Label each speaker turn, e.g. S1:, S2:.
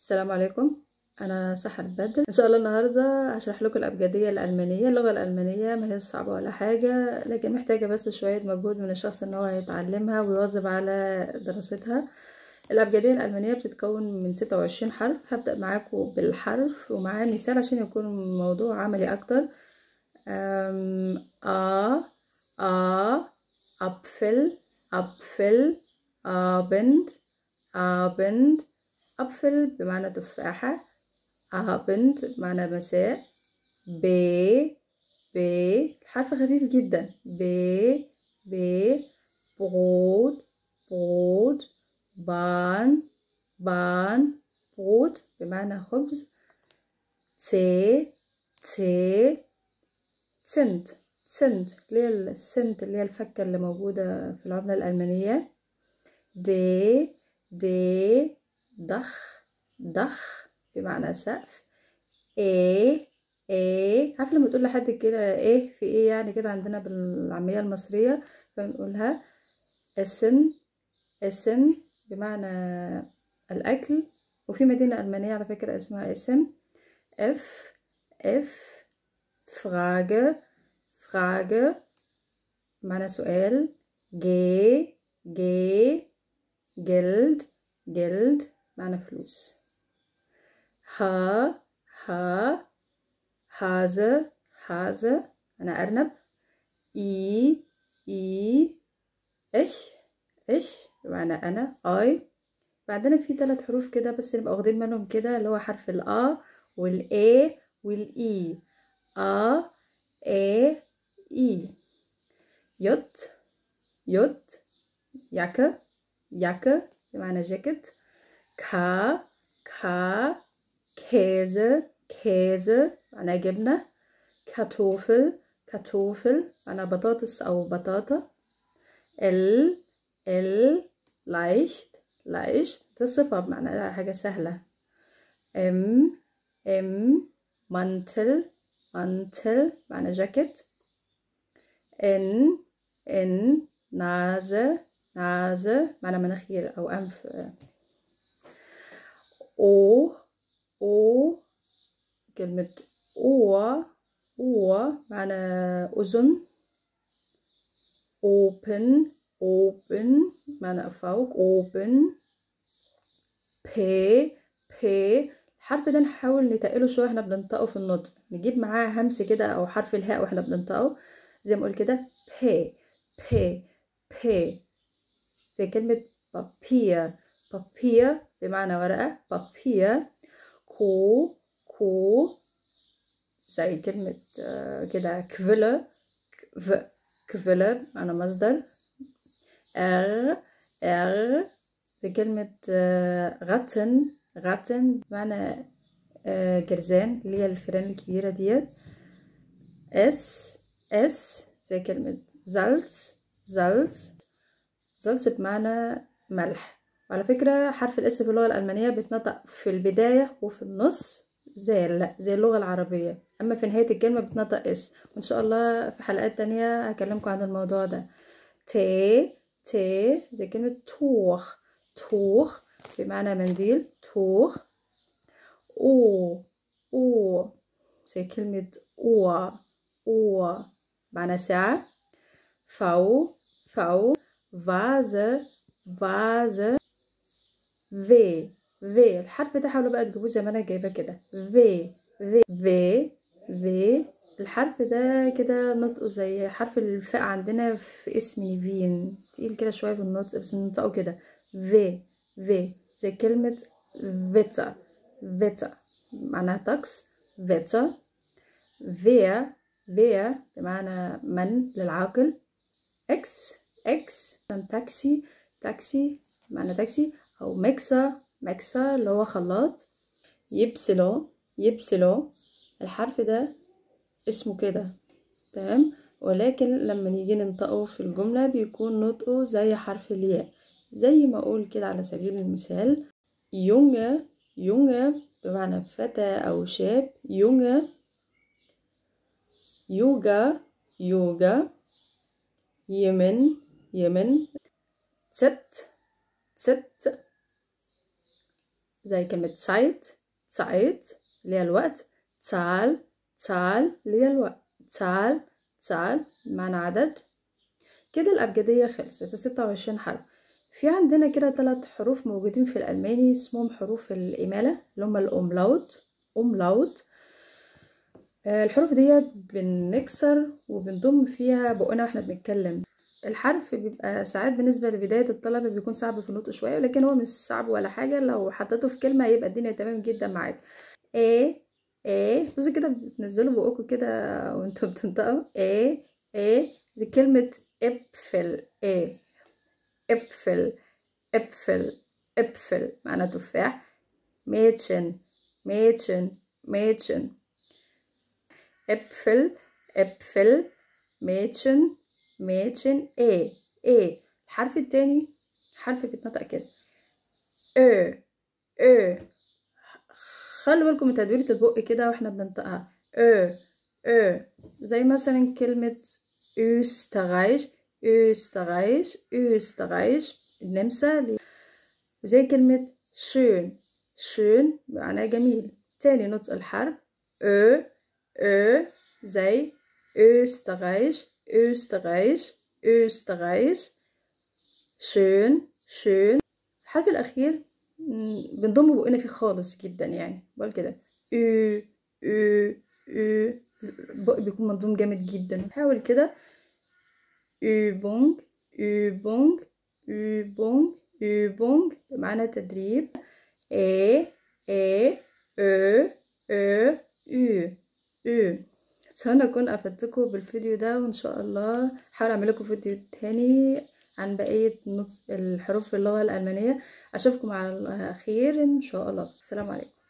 S1: السلام عليكم انا سحر بدر ان شاء الله النهارده هشرح لكم الابجديه الالمانيه اللغه الالمانيه ما هي صعبه ولا حاجه لكن محتاجه بس شويه مجهود من الشخص ان هو يتعلمها ويواظب على دراستها الابجديه الالمانيه بتتكون من 26 حرف هبدا معاكم بالحرف ومعاه مثال عشان يكون الموضوع عملي اكتر أم ا ا apfel apfel abend abend apfel بمعنى تفاحة abend بمعنى مساء ب ب حرف خفيف جدا ب ب brot brot bahn bahn brot بمعنى خبز ت ت سنت سنت اللي هي السنت اللي هي الفكة اللي موجودة في العملة الألمانية دي دي ضخ ضخ بمعنى سقف ايه ايه عارف لما تقول لحد كده ايه في ايه يعني كده عندنا بالعامية المصرية فبنقولها اسن اسن بمعنى الأكل وفي مدينة ألمانية على فكرة اسمها اسم اف اف فراجة Frage معنى سؤال G G Geld Geld معنى فلوس H H Hase Hase معنى أرنب I I ich ich بمعنى أنا I بعدين في ثلاث حروف كده بس نبقى واخدين منهم كده اللي هو حرف الأ والأ والإي أ A I J J Jacke Jacke بمعنى جاكيت K K Käse Käse معنى جبنة Kartoffel Kartoffel معنى بطاطس أو بطاطا L L leicht leicht ده صفة بمعنى حاجة سهلة M M Mantel Mantel معنى جاكيت N N Nase Nase معنى مناخير أو أنف O O كلمة Ohr Ohr معنى أذن Open Open معنى فوق Open P P الحرف ده نحاول نتقله شويه احنا بننطقه في النطق نجيب معاه همس كده او حرف الهاء واحنا بننطقه زي ما اقول كده ب ب ب زي كلمة بابير بابير بمعنى ورقة بابير كو كو زي كلمة كده كفلة كفلة معنى مصدر ار ار زي كلمة غتن غاتن بمعنى آه جرزان اللي هي الفيران الكبيرة ديت اس اس زي كلمة زلز زلز زلز بمعنى ملح وعلى فكرة حرف الاس في اللغة الألمانية بيتنطق في البداية وفي النص زي لا زي اللغة العربية أما في نهاية الكلمة بتنطق اس وإن شاء الله في حلقات تانية هكلمكم عن الموضوع ده تي تي زي كلمة توخ توخ بمعنى منديل توخ او او زي كلمة او او معنى ساعة فو فو فازة فازة في في الحرف ده حاولوا بقى تجيبوه زي ما انا جايبه كده في في في في الحرف ده كده نطقه زي حرف الفاء عندنا في اسم نيفين تقيل كده شويه بالنطق بس ننطقه كده في في زي كلمة فيتا فيتا معناها طقس فيتا فيا فيا بمعنى من للعاقل اكس اكس تاكسي تاكسي معنى تاكسي او ميكسا ميكسا اللي هو خلاط يبسلو يبسلو الحرف ده اسمه كده تمام ولكن لما نيجي ننطقه في الجملة بيكون نطقه زي حرف الياء زي ما اقول كده على سبيل المثال يونغ يونغ بمعنى فتى او شاب يونغ يوجا يوجا يمن يمن ست ست زي كلمة Zeit Zeit اللي هي الوقت Zahl Zahl اللي هي الوقت Zahl Zahl معنى عدد كده الأبجدية خلصت ستة وعشرين حرف في عندنا كده ثلاث حروف موجودين في الألماني اسمهم حروف الإمالة اللي هما الأوملاوت أوملاوت الحروف ديت بنكسر وبنضم فيها بقنا واحنا بنتكلم الحرف بيبقى ساعات بالنسبة لبداية الطلبة بيكون صعب في النطق شوية ولكن هو مش صعب ولا حاجة لو حطيته في كلمة يبقى الدنيا تمام جدا معاك ايه ايه بصوا كده بتنزلوا بقكم كده وانتوا بتنطقوا ايه ايه زي كلمة ابفل ايه ابفل ابفل ابفل معناه تفاح ميتشن ميتشن ميتشن ابفل ابفل ميتشن ميتشن ايه ايه الحرف التاني حرف بيتنطق كده ا ا خلوا بالكم من تدويرة البق كده واحنا بننطقها ا ا زي مثلا كلمة أستريش أستريش أستريش النمسا زي كلمة شون شون معناه جميل تاني نطق الحرف أ أ زي أستريش أستريش أستريش شون شون الحرف الأخير بنضم بقنا فيه خالص جدا يعني بقول كده أ أ أ البق بيكون مضموم جامد جدا حاول كده Übung Übung Übung Übung بمعنى تدريب E E Ö Ö Ü Ü أتمنى أكون أفدتكم بالفيديو ده وإن شاء الله هحاول أعمل لكم فيديو تاني عن بقية الحروف في اللغة الألمانية أشوفكم على خير إن شاء الله السلام عليكم